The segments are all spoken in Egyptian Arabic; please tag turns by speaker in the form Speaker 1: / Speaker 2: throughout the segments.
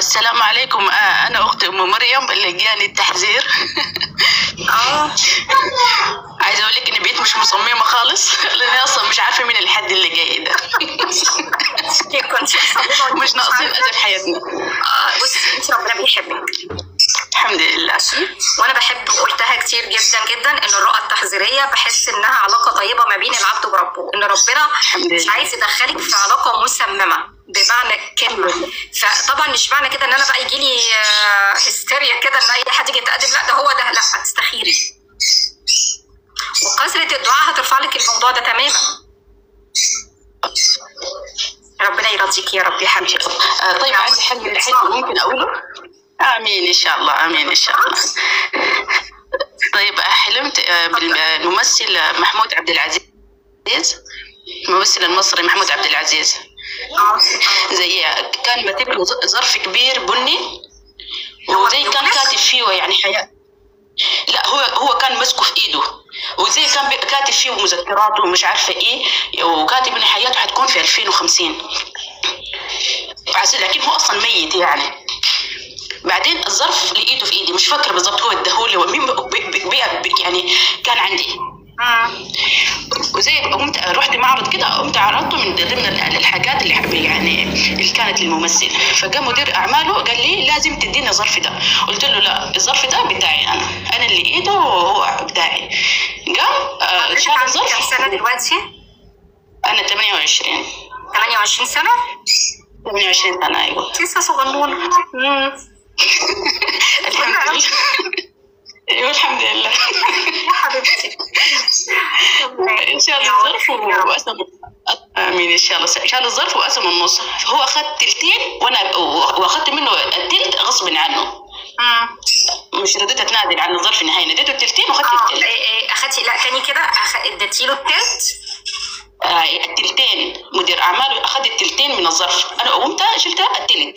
Speaker 1: السلام عليكم آه انا اخت ام مريم اللي جاني التحذير
Speaker 2: اه
Speaker 1: عايزه اقول لك ان بقيت مش مصممه خالص لاني اصلا مش عارفه مين الحد اللي جاي ده
Speaker 2: كنت مصممة
Speaker 1: مش ناقصين اذى في حياتنا
Speaker 2: آه، بصي انت ربنا بيحبك
Speaker 1: الحمد لله
Speaker 2: وانا بحب قلتها كتير جدا جدا ان الرؤى التحذيريه بحس انها علاقه طيبه ما بين العبد وربه ان ربنا
Speaker 1: الحمد
Speaker 2: مش
Speaker 1: لله.
Speaker 2: عايز يدخلك في علاقه مسممه بمعنى كلمه فطبعا مش معنى كده ان انا بقى يجي لي هستيريا كده ان اي حد يجي يتقدم لا ده هو ده لا تستخيري وكثره الدعاء هترفع لك الموضوع ده تماما ربنا يرضيك يا رب يا حبيبتي
Speaker 1: آه طيب عندي حل من الحل ممكن اقوله امين ان شاء الله امين ان شاء الله طيب حلمت آه، بالممثل محمود عبد العزيز الممثل المصري محمود عبد العزيز زي كان ماسك له ظرف كبير بني وزي كان كاتب فيه يعني حياة لا هو هو كان ماسكه في ايده وزي كان بي- كاتب فيه مذكرات ومش عارفه ايه وكاتب ان حياته حتكون في 2050 عس- لكن هو اصلا ميت يعني بعدين الظرف لقيته في ايدي مش فاكره بالضبط هو اداهولي ومين ب- ب- ب- ب- يعني كان عندي وزي قمت رحت معرض كده قمت عرضته من ضمن ال- الحاجات اللي حب- يعني اللي كانت للممثل فجاء مدير اعماله قال لي لازم تديني الظرف ده قلت له لا الظرف ده بتاعي انا انا اللي ايده وهو بتاعي قام آه، شال
Speaker 2: كام
Speaker 1: الظرف
Speaker 2: سنه دلوقتي
Speaker 1: انا 28
Speaker 2: 28 سنه
Speaker 1: 28 سنه ايوه
Speaker 2: لسه صغنونه
Speaker 1: الحمد لله ايوه الحمد لله
Speaker 2: يا حبيبتي
Speaker 1: ان شاء الله الظرف وقسم امين ان شاء الله شال الظرف وقسم النص هو اخذ تلتين وانا واخذت منه التلت غصب عنه مش رضيت اتنازل عن الظرف نهائيا اديته التلتين واخذت
Speaker 2: اه
Speaker 1: التلت
Speaker 2: إيه، إيه، اخدتي لا تاني كده أخ- اديتي له التلت
Speaker 1: آه التلتين مدير اعماله اخذ التلتين من الظرف انا قمت شلت التلت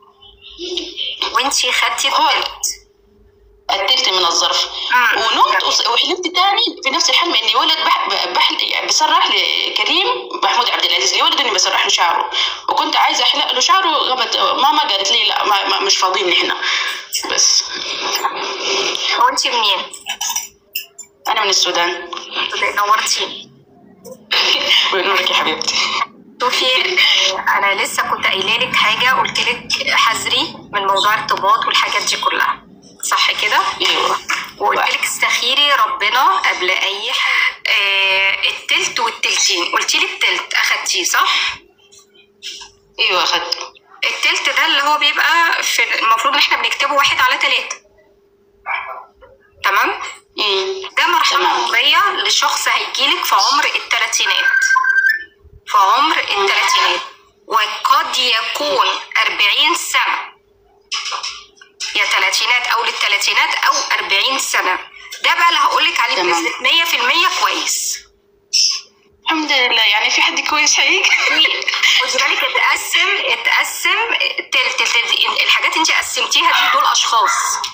Speaker 2: وانتي خدتي
Speaker 1: هو
Speaker 2: التلت
Speaker 1: التلت من الظرف
Speaker 2: مم.
Speaker 1: ونمت وص- وحلمت تاني في نفس الحلم اني ولد بح بح يعني بسرح لكريم محمود عبد العزيز لولد اني بسرح له شعره وكنت عايزه احلق له شعره قامت ماما قالت لي لا ما ما مش فاضيين نحن بس
Speaker 2: هو انتي منين؟
Speaker 1: انا من السودان
Speaker 2: نورتيني
Speaker 1: بنورك يا حبيبتي
Speaker 2: شوفي انا لسه كنت قايله لك حاجه قلت لك حذري من موضوع الارتباط والحاجات دي كلها صح كده؟
Speaker 1: ايوه
Speaker 2: وقلت لك استخيري ربنا قبل اي حاجه آه التلت والتلتين قلتي لي التلت اخدتيه صح؟
Speaker 1: ايوه اخذت
Speaker 2: التلت ده اللي هو بيبقى في المفروض ان احنا بنكتبه واحد على تلاتة تمام؟
Speaker 1: مم.
Speaker 2: ده مرحلة
Speaker 1: تمام.
Speaker 2: عمرية لشخص هيجيلك في عمر التلاتينات في عمر التلاتينات وقد يكون أربعين سنة يا تلاتينات أو للتلاتينات أو أربعين سنة ده بقى اللي هقولك عليه
Speaker 1: تمام.
Speaker 2: بنسبة مية في المية كويس
Speaker 1: الحمد لله يعني في حد كويس هيك
Speaker 2: خدي بالك اتقسم اتقسم تلت تلت الحاجات انت قسمتيها دي دول أشخاص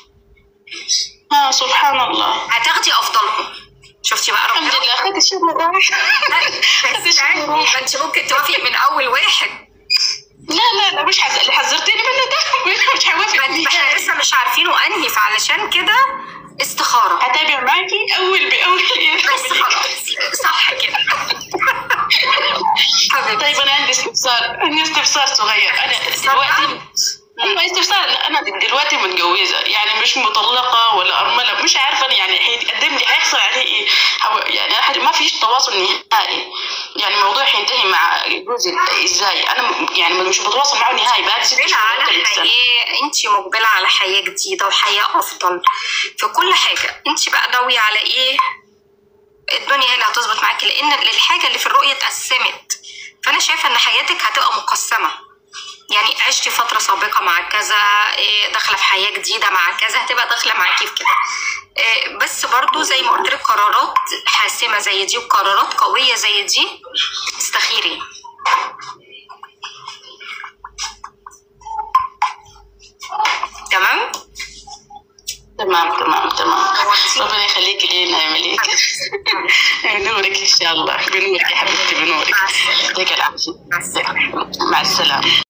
Speaker 1: اه سبحان الله
Speaker 2: هتاخدي أفضلهم شفتي بقى
Speaker 1: الحمد
Speaker 2: ربنا
Speaker 1: لله اخذت الشهر راح
Speaker 2: بس استني، ما انت ممكن توافقي من اول واحد
Speaker 1: لا لا لا مش حز... اللي حذرتني منه ده مش هوافق
Speaker 2: ما انت- احنا لسه مش عارفينه انهي فعلشان كده استخاره
Speaker 1: هتابع معاكي اول باول
Speaker 2: بس خلاص صح كده حبيبتي
Speaker 1: طيب انا عندي استفسار عندي استفسار صغير انا دلوقتي ايوه استفسار لا، انا دلوقتي متجوزه يعني مش مطلقه ولا ارمله مش عارفه أنا يعني هيتقدم لي هيحصل عليه ايه هو- يعني أنا حد- ما فيش تواصل نهائي يعني الموضوع هينتهي مع جوزي ازاي انا يعني مش بتواصل معه نهائي بقى ست
Speaker 2: مقبلة
Speaker 1: شهور
Speaker 2: على
Speaker 1: أكتر من سنة.
Speaker 2: حياة انت مقبلة على حياة جديدة وحياة افضل في كل حاجة انت بقى ناوية على ايه الدنيا هي اللي هتظبط معاكي لان الحاجة اللي في الرؤية اتقسمت فانا شايفة ان حياتك هتبقى مقسمة يعني عشتي فترة سابقة مع كذا إيه، داخلة في حياة جديدة مع كذا هتبقى داخلة معاكي في كده إيه، بس برضو زي ما قلت لك قرارات حاسمة زي دي وقرارات قوية زي دي استخيري تمام
Speaker 1: تمام تمام تمام ربنا يخليك لينا يا مليك بنورك ان شاء الله بنورك يا حبيبتي بنورك
Speaker 2: مع السلامة.
Speaker 1: يعطيك العافيه
Speaker 2: مع السلامة
Speaker 1: مع السلامه